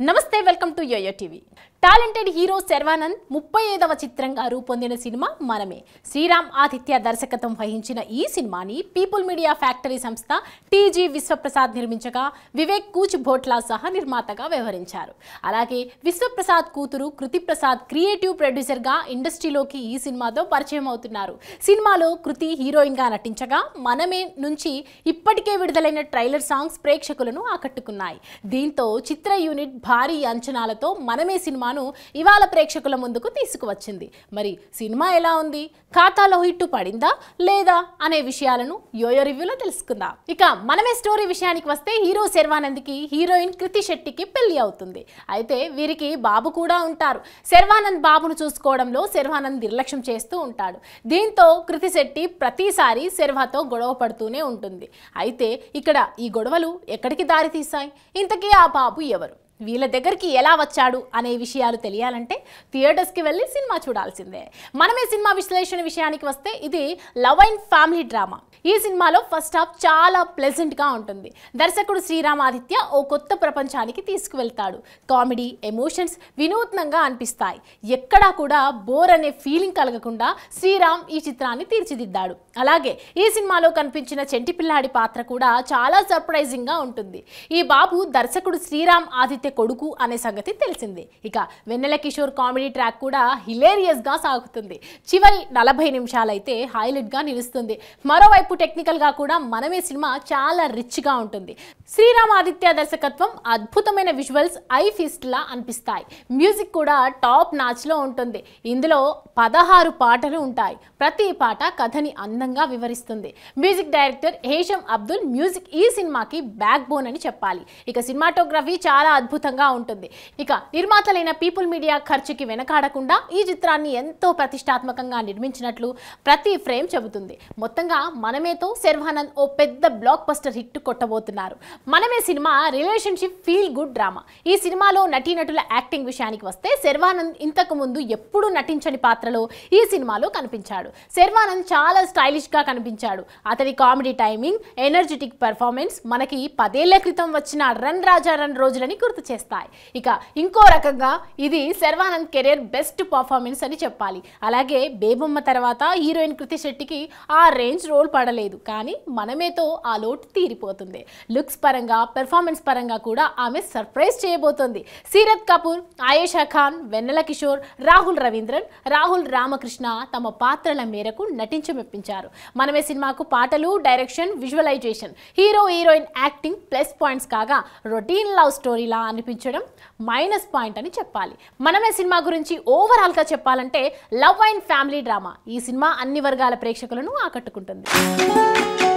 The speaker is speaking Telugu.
నమస్తే welcome to YOYO TV talented hero Sharwanand ముప్పై ఐదవ చిత్రంగా రూపొందిన సినిమా మనమే శ్రీరామ్ ఆదిత్య దర్శకత్వం వహించిన ఈ సినిమాని పీపుల్ మీడియా ఫ్యాక్టరీ సంస్థ టీజీ విశ్వప్రసాద్ నిర్మించగా వివేక్ కూచ్ భోట్లా సహా నిర్మాతగా వ్యవహరించారు అలాగే విశ్వప్రసాద్ కూతురు కృతి ప్రసాద్ క్రియేటివ్ ప్రొడ్యూసర్గా ఇండస్ట్రీలోకి ఈ సినిమాతో పరిచయం అవుతున్నారు సినిమాలో కృతి హీరోయిన్గా నటించగా మనమే నుంచి ఇప్పటికే విడుదలైన ట్రైలర్ సాంగ్స్ ప్రేక్షకులను ఆకట్టుకున్నాయి దీంతో చిత్ర యూనిట్ భారీ అంచనాలతో మనమే సినిమాను ఇవాళ ప్రేక్షకుల ముందుకు తీసుకువచ్చింది మరి సినిమా ఎలా ఉంది ఖాతాలో హిట్టు పడిందా లేదా అనే విషయాలను యోయో రివ్యూలో తెలుసుకుందాం ఇక మనమే స్టోరీ విషయానికి వస్తే హీరో శర్వానంద్కి హీరోయిన్ కృతి శెట్టికి పెళ్లి అవుతుంది అయితే వీరికి బాబు కూడా ఉంటారు శర్వానంద్ బాబును చూసుకోవడంలో శర్వానంద్ నిర్లక్ష్యం చేస్తూ ఉంటాడు దీంతో కృతి శెట్టి ప్రతిసారి శర్వాతో గొడవ పడుతూనే ఉంటుంది అయితే ఇక్కడ ఈ గొడవలు ఎక్కడికి దారి తీశాయి ఇంతకీ ఆ బాబు ఎవరు వీళ్ళ దగ్గరికి ఎలా వచ్చాడు అనే విషయాలు తెలియాలంటే థియేటర్స్కి వెళ్ళి సినిమా చూడాల్సిందే మనమే సినిమా విశ్లేషణ విషయానికి వస్తే ఇది లవ్ అండ్ ఫ్యామిలీ డ్రామా ఈ సినిమాలో ఫస్ట్ హాఫ్ చాలా ప్లెజెంట్గా ఉంటుంది దర్శకుడు శ్రీరామాదిత్య ఓ కొత్త ప్రపంచానికి తీసుకువెళ్తాడు కామెడీ ఎమోషన్స్ వినూత్నంగా అనిపిస్తాయి ఎక్కడా కూడా బోర్ అనే ఫీలింగ్ కలగకుండా శ్రీరామ్ ఈ చిత్రాన్ని తీర్చిదిద్దాడు అలాగే ఈ సినిమాలో కనిపించిన చెంటి పిల్లాడి పాత్ర కూడా చాలా సర్ప్రైజింగ్గా ఉంటుంది ఈ బాబు దర్శకుడు శ్రీరామ్ ఆదిత్య కొడుకు అనే సంగతి తెలిసిందే ఇక వెన్నెల కిషోర్ కామెడీ ట్రాక్ కూడా హిలేరియస్గా సాగుతుంది చివరి నలభై నిమిషాలైతే హైలైట్గా నిలుస్తుంది మరోవైపు టెక్నికల్గా కూడా మనమే సినిమా చాలా రిచ్గా ఉంటుంది శ్రీరామ్ ఆదిత్య దర్శకత్వం అద్భుతమైన విజువల్స్ ఐ ఫిస్ట్లా అనిపిస్తాయి మ్యూజిక్ కూడా టాప్ నాచ్లో ఉంటుంది ఇందులో పదహారు పాటలు ఉంటాయి ప్రతి పాట కథని అందంగా వివరిస్తుంది music director Hesham Abdul music ఈ సినిమాకి బ్యాక్ బోన్ అని చెప్పాలి ఇక సినిమాటోగ్రఫీ చాలా అద్భుతంగా ఉంటుంది ఇక నిర్మాతలైన పీపుల్ మీడియా ఖర్చుకి వెనకాడకుండా ఈ చిత్రాన్ని ఎంతో ప్రతిష్టాత్మకంగా నిర్మించినట్లు ప్రతి ఫ్రేమ్ చెబుతుంది మొత్తంగా మనమేతో శర్వానంద్ ఓ పెద్ద బ్లాక్ బస్టర్ హిట్ కొట్టబోతున్నారు మనమే సినిమా రిలేషన్షిప్ ఫీల్ గుడ్ డ్రామా ఈ సినిమాలో నటీనటుల యాక్టింగ్ విషయానికి వస్తే శర్వానంద్ ఇంతకు ముందు ఎప్పుడూ నటించని పాత్రలో ఈ సినిమాలో కనిపించాడు శర్వానంద్ చాలా స్టైలిష్ గా కనిపించాడు అతని కామెడీ టైమింగ్ ఎనర్జెటిక్ పెర్ఫార్మెన్స్ మనకి పదేళ్ల క్రితం వచ్చిన రన్ రాజా రన్ రోజులని గుర్తు చేస్తాయి ఇక ఇంకో రకంగా ఇది శర్వానంద్ కెరీర్ బెస్ట్ పర్ఫార్మెన్స్ అని చెప్పాలి అలాగే బేబొమ్మ తర్వాత హీరోయిన్ కృతి శెట్టికి ఆ రేంజ్ రోల్ పడలేదు కానీ మనమేతో ఆ లోటు తీరిపోతుంది లుక్స్ పరంగా పెర్ఫార్మెన్స్ పరంగా కూడా ఆమె సర్ప్రైజ్ చేయబోతోంది సీరత్ కపూర్ ఆయేషా ఖాన్ వెన్నెల కిషోర్ రాహుల్ రవీంద్రన్ రాహుల్ రామకృష్ణ తమ పాత్రల మేరకు నటించి మెప్పించారు మనమే సినిమాకు పాటలు direction visualization hero heroine acting plus points కాగా రొటీన్ లవ్ స్టోరీలా అనిపించడం మైనస్ పాయింట్ అని చెప్పాలి మనమే సినిమా గురించి ఓవరాల్గా చెప్పాలంటే లవ్ అండ్ ఫ్యామిలీ డ్రామా ఈ సినిమా అన్ని వర్గాల ప్రేక్షకులను ఆకట్టుకుంటుంది